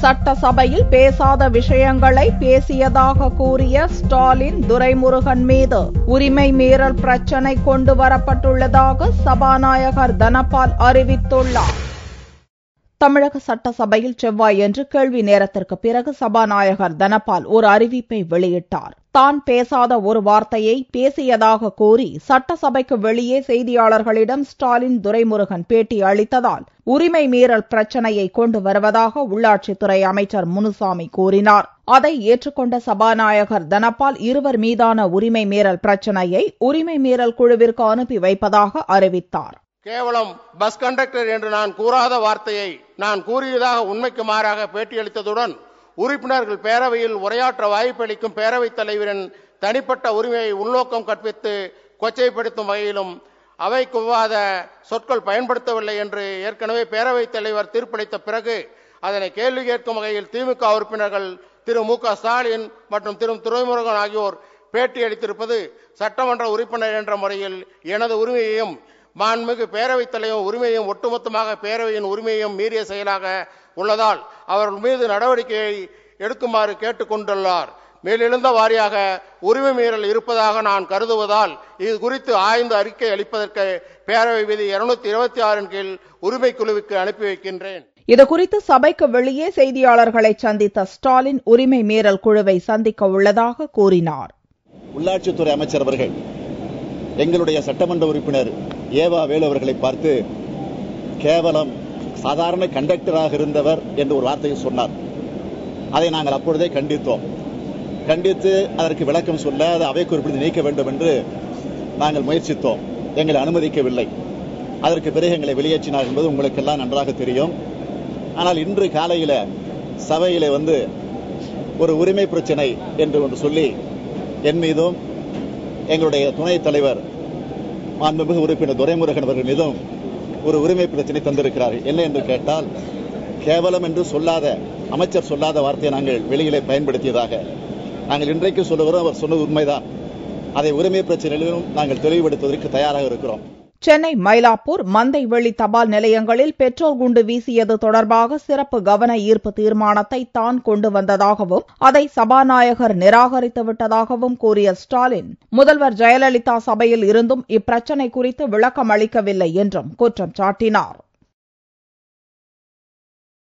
சட்டசபையில் பேசாத விஷயங்களை பேசியதாக கூறிய ஸ்டாலின் துரைமுருகன் மீது உரிமை மீறல் பிரச்சினை கொண்டு வரப்பட்டுள்ளதாக சபாநாயகர் தனபால் அறிவித்துள்ளார் தமிழக சட்டசபையில் செவ்வாயன்று கேள்வி நேரத்திற்கு பிறகு சபாநாயகர் தனபால் ஒரு அறிவிப்பை வெளியிட்டார் தான் பேசாத ஒரு வார்த்தையை பேசியதாக கூறி சட்டசபைக்கு வெளியே செய்தியாளர்களிடம் ஸ்டாலின் துரைமுருகன் பேட்டி அளித்ததால் உரிமை மீறல் பிரச்சினையை கொண்டு வருவதாக உள்ளாட்சித்துறை அமைச்சர் முனுசாமி கூறினார் அதை ஏற்றுக்கொண்ட சபாநாயகர் தனபால் இருவர் மீதான உரிமை மீறல் பிரச்சினையை உரிமை மீறல் குழுவிற்கு அனுப்பி வைப்பதாக அறிவித்தார் கேவலம் பஸ் கண்டக்டர் என்று நான் கூறாத வார்த்தையை நான் கூறியதாக உண்மைக்கு மாறாக பேட்டியளித்ததுடன் உறுப்பினர்கள் பேரவையில் உரையாற்ற வாய்ப்பளிக்கும் பேரவைத் தலைவரின் தனிப்பட்ட உரிமையை உள்நோக்கம் கற்பித்து கொச்சைப்படுத்தும் வகையிலும் அவைக்கு விவாத சொற்கள் பயன்படுத்தவில்லை என்று ஏற்கனவே பேரவைத் தலைவர் தீர்ப்பளித்த பிறகு அதனை கேள்வி கேட்கும் வகையில் திமுக உறுப்பினர்கள் திரு மு க ஸ்டாலின் மற்றும் திரு துரைமுருகன் ஆகியோர் பேட்டி அளித்திருப்பது சட்டமன்ற உறுப்பினர் என்ற முறையில் எனது உரிமையையும் மாண்புமிகு பேரவைத் தலைவர் உரிமையும் ஒட்டுமொத்தமாக பேரவையின் உரிமையும் மீறிய செயலாக உள்ளதால் அவர்கள் மீது நடவடிக்கையை எடுக்குமாறு கேட்டுக்கொண்டுள்ளார் மேலெழுந்த வாரியாக உரிமை மீறல் இருப்பதாக நான் கருதுவதால் இது குறித்து ஆய்ந்து அறிக்கை அளிப்பதற்கு பேரவை விதி இருநூத்தி இருபத்தி ஆறின் கீழ் உரிமை குழுவுக்கு அனுப்பி வைக்கின்றேன் இதுகுறித்து சபைக்கு வெளியே செய்தியாளர்களை சந்தித்த ஸ்டாலின் உரிமை மீறல் குழுவை சந்திக்க உள்ளதாக கூறினார் உள்ளாட்சித்துறை அமைச்சர் அவர்கள் எங்களுடைய சட்டமன்ற உறுப்பினர் ஏவா வேலு அவர்களை பார்த்து கேவலம் சாதாரண கண்டக்டராக இருந்தவர் என்று ஒரு வார்த்தையை சொன்னார் அதை நாங்கள் அப்பொழுதே கண்டித்தோம் கண்டித்து அதற்கு விளக்கம் சொல்ல அதை அவை குறிப்பிட்டு நீக்க வேண்டும் என்று நாங்கள் முயற்சித்தோம் எங்களை அனுமதிக்கவில்லை அதற்கு பிறகு எங்களை வெளியேற்றினார் என்பது உங்களுக்கெல்லாம் நன்றாக தெரியும் ஆனால் இன்று காலையில சபையிலே வந்து ஒரு உரிமை பிரச்சனை என்று ஒன்று சொல்லி என் மீதும் எங்களுடைய துணைத் தலைவர் மாண்புமிகு உறுப்பினர் துரைமுருகன் அவர்கள் மீதும் ஒரு உரிமை பிரச்சனை தந்திருக்கிறார் என்ன என்று கேட்டால் கேவலம் என்று சொல்லாத அமைச்சர் சொல்லாத வார்த்தையை நாங்கள் வெளியிலே பயன்படுத்தியதாக நாங்கள் இன்றைக்கு சொல்லுகிறோம் அவர் சொன்னது உண்மைதான் அதை உரிமை பிரச்சனையிலும் நாங்கள் தெளிவுபடுத்துவதற்கு தயாராக இருக்கிறோம் சென்னை மயிலாப்பூர் மந்தைவெளி தபால் நிலையங்களில் பெட்ரோல் குண்டு வீசியது தொடர்பாக சிறப்பு கவன ஈர்ப்பு தீர்மானத்தை தான் கொண்டு வந்ததாகவும் அதை சபாநாயகர் நிராகரித்து விட்டதாகவும் கூறிய ஸ்டாலின் முதல்வர் ஜெயலலிதா சபையில் இருந்தும் இப்பிரச்சினை குறித்து விளக்கம் அளிக்கவில்லை என்றும் குற்றம் சாட்டினார்